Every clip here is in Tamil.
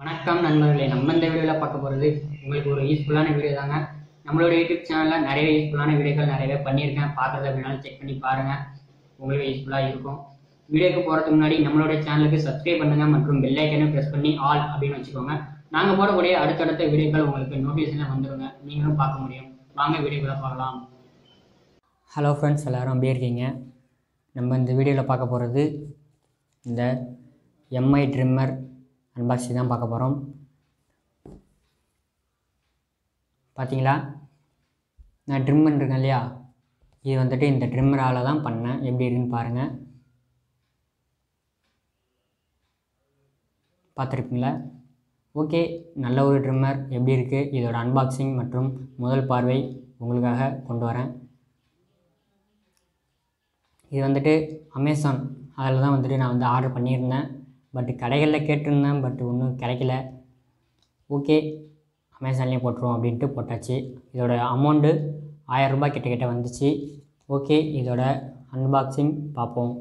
வணக்கம் நண்பர்களே நம்ம இந்த வீடியோவில் பார்க்க போகிறது உங்களுக்கு ஒரு யூஸ்ஃபுல்லான வீடியோ தாங்க நம்மளோட யூடியூப் சேனலில் நிறைய யூஸ்ஃபுல்லான வீடியோக்கள் நிறையவே பண்ணியிருக்கேன் பார்க்குறது அப்படின்னாலும் செக் பண்ணி பாருங்கள் உங்களுக்கு யூஸ்ஃபுல்லாக இருக்கும் வீடியோக்கு போகிறதுக்கு முன்னாடி நம்மளோட சேனலுக்கு சப்ஸ்கிரைப் பண்ணுங்கள் மற்றும் பெல் ஐக்கனையும் ப்ரெஸ் பண்ணி ஆல் அப்படின்னு வச்சுக்கோங்க நாங்கள் போடக்கூடிய அடுத்தடுத்த வீடியோக்கள் உங்களுக்கு நோட்டிஃபிகேஷனில் வந்துருங்க நீங்களும் பார்க்க முடியும் வாங்க வீடியோக்குள்ள பார்க்கலாம் ஹலோ ஃப்ரெண்ட்ஸ் எல்லோரும் அப்படியே இருக்கீங்க நம்ம இந்த வீடியோவில் பார்க்க போகிறது இந்த எம்ஐ ட்ரிம்மர் அன்பாக்சிங் தான் பார்க்க போகிறோம் பார்த்தீங்களா நான் ட்ரிம் பண்ணிருக்கேன் இல்லையா இது வந்துட்டு இந்த ட்ரிம்மரால் தான் பண்ணேன் எப்படி இருக்குன்னு பாருங்கள் பார்த்துருப்பீங்களா ஓகே நல்ல ஒரு ட்ரிம்மர் எப்படி இருக்குது இதோட அன்பாக்சிங் மற்றும் முதல் பார்வை உங்களுக்காக கொண்டு வரேன் இது வந்துட்டு அமேசான் அதில் தான் வந்துட்டு நான் வந்து ஆர்டர் பண்ணியிருந்தேன் பட் கடைகளில் கேட்டிருந்தேன் பட் ஒன்றும் கிடைக்கல ஓகே அமேசான்லேயே போட்டுருவோம் அப்படின்ட்டு போட்டாச்சு இதோட அமௌண்ட்டு ஆயரரூபா கிட்ட கிட்ட வந்துச்சு ஓகே இதோட அன்பாக்சிங் பார்ப்போம்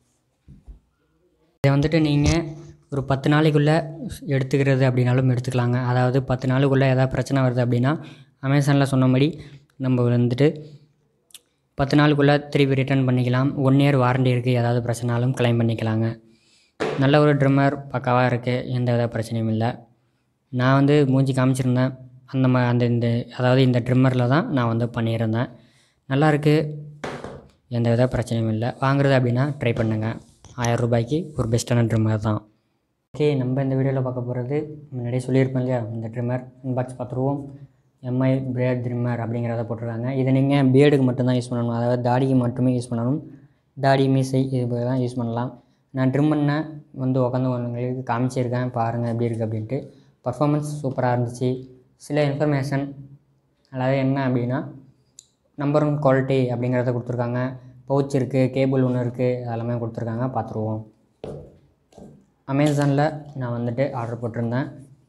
இதை வந்துட்டு நீங்கள் ஒரு பத்து நாளைக்குள்ளே எடுத்துக்கிறது அப்படின்னாலும் எடுத்துக்கலாங்க அதாவது பத்து நாளுக்குள்ளே ஏதாவது பிரச்சனை வருது அப்படின்னா அமேசானில் சொன்னபடி நம்ம வந்துட்டு பத்து நாளுக்குள்ளே திருப்பி ரிட்டர்ன் பண்ணிக்கலாம் ஒன் இயர் வாரண்டி இருக்குது ஏதாவது பிரச்சனாலும் க்ளைம் பண்ணிக்கலாங்க நல்ல ஒரு ட்ரிம்மர் பக்காவாக இருக்குது எந்த வித பிரச்சனையும் இல்லை நான் வந்து மூஞ்சி காமிச்சிருந்தேன் அந்த மா அந்த இந்த அதாவது இந்த ட்ரிம்மரில் தான் நான் வந்து பண்ணியிருந்தேன் நல்லா இருக்கு எந்த வித பிரச்சனையும் இல்லை வாங்குறது அப்படின்னா ட்ரை பண்ணுங்கள் ஆயிரம் ரூபாய்க்கு ஒரு பெஸ்ட்டான ட்ரிம்மர் தான் ஓகே நம்ம இந்த வீடியோவில் பார்க்க போகிறது முன்னாடியே சொல்லியிருப்போம் இல்லையா இந்த ட்ரிம்மர் அன்பாக்ஸ் பார்த்துருவோம் எம்ஐ பிளேட் ட்ரிம்மர் அப்படிங்கிறத போட்டிருக்காங்க இதை நீங்கள் பியர்டுக்கு மட்டும்தான் யூஸ் பண்ணணும் அதாவது தாடிக்கு மட்டுமே யூஸ் பண்ணணும் தாடி மீசை இது போல தான் யூஸ் பண்ணலாம் நான் ட்ரிம் பண்ண வந்து உட்காந்து உங்களுக்கு காமிச்சிருக்கேன் பாருங்கள் எப்படி இருக்குது அப்படின்ட்டு பர்ஃபாமன்ஸ் சூப்பராக இருந்துச்சு சில இன்ஃபர்மேஷன் அதாவது என்ன அப்படின்னா நம்பர் ஒன் குவாலிட்டி அப்படிங்கிறத கொடுத்துருக்காங்க பவுச் இருக்குது கேபிள் ஒன்று இருக்குது அதெல்லாமே கொடுத்துருக்காங்க பார்த்துருவோம் அமேசானில் நான் வந்துட்டு ஆர்டர் போட்டிருந்தேன்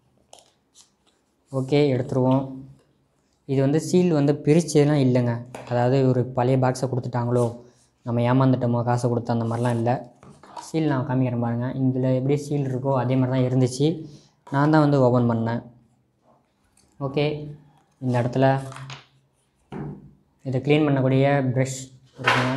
ஓகே எடுத்துருவோம் இது வந்து சீல் வந்து பிரிச்சதுலாம் இல்லைங்க அதாவது ஒரு பழைய பாக்ஸை கொடுத்துட்டாங்களோ நம்ம ஏமாந்துட்டோமோ காசை கொடுத்த அந்த மாதிரிலாம் இல்லை சீல் நான் காமிக்கிறேன் பாருங்கள் இதில் எப்படி சீல் இருக்கோ அதே மாதிரி தான் இருந்துச்சு நான் தான் வந்து ஓப்பன் பண்ணேன் ஓகே இந்த இடத்துல இதை க்ளீன் பண்ணக்கூடிய ப்ரஷ் இருக்குங்க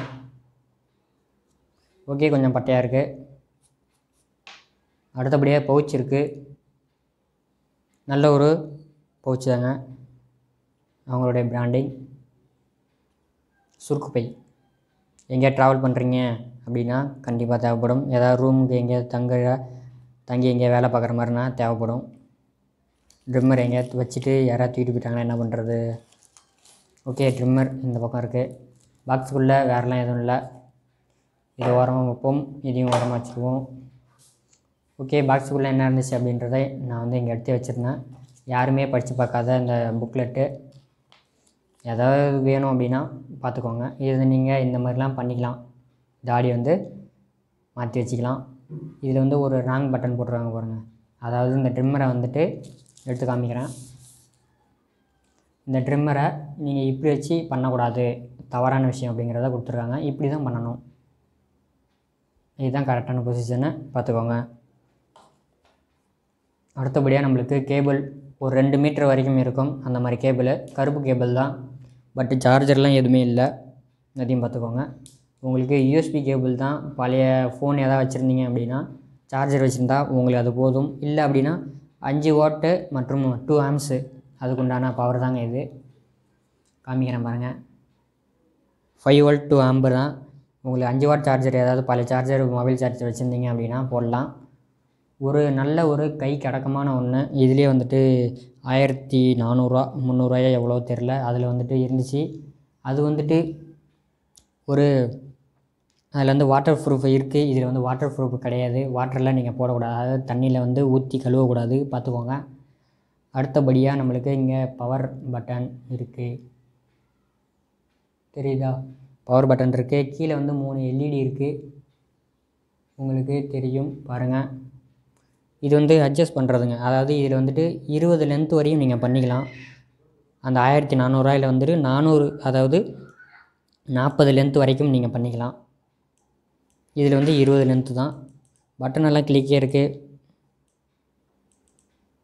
ஓகே கொஞ்சம் பட்டையாக இருக்குது அடுத்தபடியாக பவுச் இருக்குது நல்ல ஒரு பவுச் தாங்க அவங்களுடைய பிராண்டிங் சுருக்கு பை எங்கேயா ட்ராவல் பண்ணுறீங்க அப்படின்னா கண்டிப்பாக தேவைப்படும் ஏதாவது ரூமுக்கு எங்கேயாவது தங்குற தங்கி எங்கேயா வேலை பார்க்குற மாதிரினா தேவைப்படும் ட்ரிம்மர் எங்கேயாவது வச்சுட்டு யாராவது தூக்கிட்டு போயிட்டாங்கன்னா என்ன பண்ணுறது ஓகே ட்ரிம்மர் இந்த பக்கம் இருக்குது பாக்ஸுக்குள்ளே வேறெல்லாம் எதுவும் இல்லை இதை ஓரமாக வைப்போம் இதையும் ஓரமாக வச்சுருவோம் ஓகே பாக்ஸுக்குள்ளே என்ன இருந்துச்சு அப்படின்றத நான் வந்து இங்கே எடுத்து வச்சுருந்தேன் யாருமே படித்து பார்க்காத இந்த புக்லெட்டு ஏதாவது வேணும் அப்படின்னா பார்த்துக்கோங்க இது நீங்கள் இந்த மாதிரிலாம் பண்ணிக்கலாம் தாடி வந்து மாற்றி வச்சுக்கலாம் இதில் வந்து ஒரு ராங் பட்டன் போட்டுருவாங்க பாருங்கள் அதாவது இந்த ட்ரிம்மரை வந்துட்டு எடுத்து காமிக்கிறேன் இந்த ட்ரிம்மரை நீங்கள் இப்படி வச்சு பண்ணக்கூடாது தவறான விஷயம் அப்படிங்கிறத கொடுத்துருக்காங்க இப்படி தான் பண்ணணும் இதுதான் கரெக்டான பொசிஷனை பார்த்துக்கோங்க அடுத்தபடியாக நம்மளுக்கு கேபிள் ஒரு ரெண்டு மீட்டர் வரைக்கும் இருக்கும் அந்த மாதிரி கேபிள் கருப்பு கேபிள் தான் பட்டு சார்ஜர்லாம் எதுவுமே இல்லை அதையும் பார்த்துக்கோங்க உங்களுக்கு யூஎஸ்பி கேபிள் தான் பழைய ஃபோன் எதாவது வச்சுருந்தீங்க அப்படின்னா சார்ஜர் வச்சுருந்தா உங்களுக்கு அது போதும் இல்லை அப்படின்னா அஞ்சு வாட்டு மற்றும் டூ ஆம்ஸு அதுக்குண்டான பவர் தாங்க இது காமிக்கிறேன் பாருங்கள் ஃபைவ் வோல்ட் டூ ஆம்பர் தான் உங்களுக்கு அஞ்சு வாட் சார்ஜர் ஏதாவது பழைய சார்ஜர் மொபைல் சார்ஜர் வச்சுருந்தீங்க அப்படின்னா போடலாம் ஒரு நல்ல ஒரு கை கடக்கமான ஒன்று இதுலேயே வந்துட்டு ஆயிரத்தி நானூறுரூவா முந்நூறுரூவாயோ எவ்வளோ தெரில அதில் வந்துட்டு இருந்துச்சு அது வந்துட்டு ஒரு அதில் வந்து வாட்டர் ப்ரூஃப் இருக்குது இதில் வந்து வாட்டர் ப்ரூஃப் கிடையாது வாட்டரில் நீங்கள் போடக்கூடாது அதாவது தண்ணியில் வந்து ஊற்றி கழுவக்கூடாது பார்த்துக்கோங்க அடுத்தபடியாக நம்மளுக்கு இங்கே பவர் பட்டன் இருக்குது தெரியுதா பவர் பட்டன் இருக்குது கீழே வந்து மூணு எல்இடி இருக்குது உங்களுக்கு தெரியும் பாருங்கள் இது வந்து அட்ஜஸ்ட் பண்ணுறதுங்க அதாவது இதில் வந்துட்டு இருபது லென்த் வரையும் நீங்கள் பண்ணிக்கலாம் அந்த ஆயிரத்தி நானூறுரூவாயில் வந்துட்டு நானூறு அதாவது நாற்பது லென்த் வரைக்கும் நீங்கள் பண்ணிக்கலாம் இதில் வந்து இருபது லென்த்து தான் பட்டன் எல்லாம் கிளிக்கே இருக்குது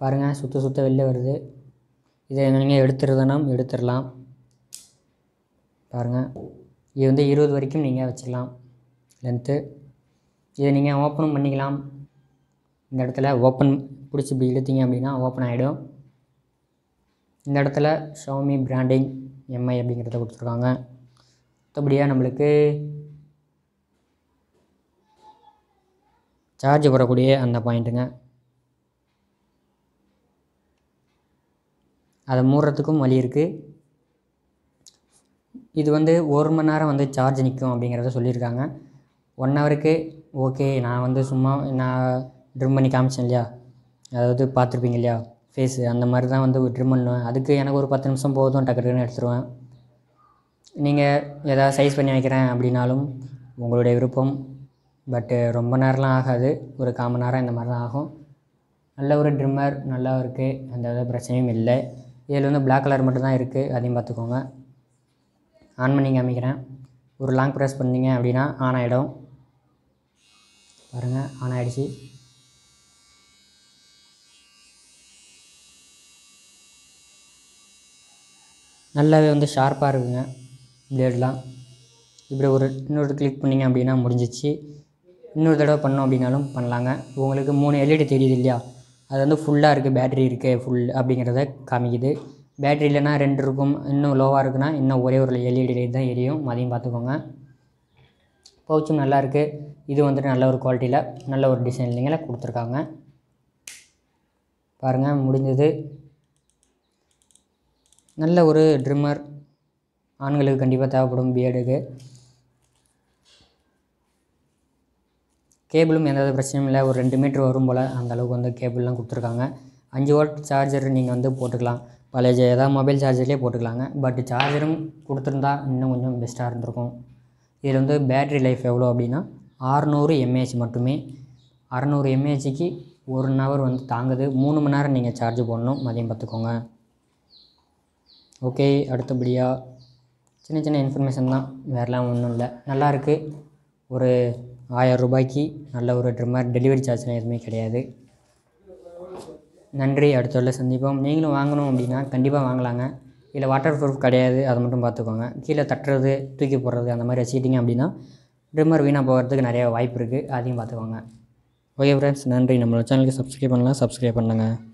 பாருங்கள் சுற்ற சுற்ற வெளில வருது இதை நீங்கள் எடுத்துருதுனா எடுத்துடலாம் பாருங்கள் இது வந்து இருபது வரைக்கும் நீங்கள் வச்சுக்கலாம் லென்த்து இதை நீங்கள் ஓப்பனும் பண்ணிக்கலாம் இந்த இடத்துல ஓப்பன் பிடிச்சி இப்படி இழுத்தீங்க அப்படின்னா ஓப்பன் ஆகிடும் இந்த இடத்துல ஷவுமி பிராண்டிங் எம்ஐ அப்படிங்கிறத கொடுத்துருக்காங்க மற்றபடியாக நம்மளுக்கு சார்ஜ் போடக்கூடிய அந்த பாயிண்ட்டுங்க அதை மூடுறதுக்கும் வழி இருக்குது இது வந்து ஒரு மணி நேரம் வந்து சார்ஜ் நிற்கும் அப்படிங்கிறத சொல்லியிருக்காங்க ஒன் ஹவருக்கு ஓகே நான் வந்து சும்மா நான் ட்ரிம் பண்ணி காமிச்சேன் இல்லையா அதாவது பார்த்துருப்பீங்க இல்லையா ஃபேஸு அந்த மாதிரி தான் வந்து ட்ரிம் பண்ணுவேன் அதுக்கு எனக்கு ஒரு பத்து நிமிஷம் போதும் டக்கு டக்குன்னு எடுத்துருவேன் நீங்கள் எதாவது சைஸ் பண்ணி வைக்கிறேன் அப்படின்னாலும் உங்களுடைய விருப்பம் பட்டு ரொம்ப நேரம்லாம் ஆகாது ஒரு கால் மணி நேரம் இந்த மாதிரி தான் ஆகும் நல்ல ஒரு ட்ரிம்மர் நல்லா இருக்குது எந்த வித பிரச்சனையும் இல்லை இதில் வந்து பிளாக் கலர் மட்டும்தான் இருக்குது அதையும் பார்த்துக்கோங்க ஆன் பண்ணி காமிக்கிறேன் ஒரு லாங் ப்ரெஸ் பண்ணீங்க அப்படின்னா ஆன் ஆகிடும் பாருங்கள் ஆன் ஆகிடுச்சு நல்லாவே வந்து ஷார்ப்பாக இருக்குங்க பிளேட்லாம் இப்படி ஒரு இன்னொரு கிளிக் பண்ணிங்க அப்படின்னா முடிஞ்சிச்சு இன்னொரு தடவை பண்ணோம் அப்படின்னாலும் பண்ணலாங்க உங்களுக்கு மூணு எல்இடி தெரியுது இல்லையா அது வந்து ஃபுல்லாக இருக்குது பேட்ரி இருக்குது ஃபுல் அப்படிங்கிறத காமிக்குது பேட்ரி இல்லைன்னா ரெண்டு இருக்கும் இன்னும் லோவாக இருக்குன்னா இன்னும் ஒரே ஒரு எல்இடி லைட் தான் எரியும் அதையும் பார்த்துக்கோங்க பவுச்சும் நல்லா இருக்குது இது வந்துட்டு நல்ல ஒரு குவாலிட்டியில் நல்ல ஒரு டிசைன்லிங்கில் கொடுத்துருக்காங்க பாருங்கள் முடிஞ்சது நல்ல ஒரு ட்ரிம்மர் ஆண்களுக்கு கண்டிப்பாக தேவைப்படும் பியர்டுக்கு கேபிளும் எந்த வித பிரச்சனையும் இல்லை ஒரு ரெண்டு மீட்ரு வரும் போல் அந்த அளவுக்கு வந்து கேபிள்லாம் கொடுத்துருக்காங்க அஞ்சு வாட் சார்ஜர் நீங்கள் வந்து போட்டுக்கலாம் பழைய ஏதாவது மொபைல் சார்ஜர்லேயே போட்டுக்கலாங்க பட் சார்ஜரும் கொடுத்துருந்தா இன்னும் கொஞ்சம் பெஸ்ட்டாக இருந்திருக்கும் இதில் வந்து பேட்ரி லைஃப் எவ்வளோ அப்படின்னா ஆறுநூறு எம்ஏஹெச் மட்டுமே அறநூறு எம்ஏஹெச்சுக்கு ஒரு ஹவர் வந்து தாங்குது மூணு மணி நேரம் நீங்கள் சார்ஜ் போடணும் மதியம் பார்த்துக்கோங்க ஓகே அடுத்தபடியாக சின்ன சின்ன இன்ஃபர்மேஷன் தான் வேறெலாம் ஒன்றும் இல்லை நல்லா இருக்குது ஒரு ஆயிரம் ரூபாய்க்கு நல்ல ஒரு ட்ரிம்மர் டெலிவரி சார்ஜ்லாம் எதுவுமே கிடையாது நன்றி அடுத்த உள்ள சந்திப்போம் நீங்களும் வாங்கணும் அப்படின்னா கண்டிப்பாக வாங்கலாங்க இதில் வாட்டர் ப்ரூஃப் கிடையாது அதை மட்டும் பார்த்துக்கோங்க கீழே தட்டுறது தூக்கி போடுறது அந்த மாதிரி வச்சுக்கிட்டிங்க அப்படின்னா ட்ரிம்மர் வீணாக போகிறதுக்கு நிறைய வாய்ப்பு இருக்குது அதையும் பார்த்துக்கோங்க ஓகே ஃப்ரெண்ட்ஸ் நன்றி நம்மளோட சேனலுக்கு சப்ஸ்கிரைப் பண்ணலாம் சப்ஸ்கிரைப் பண்ணுங்கள்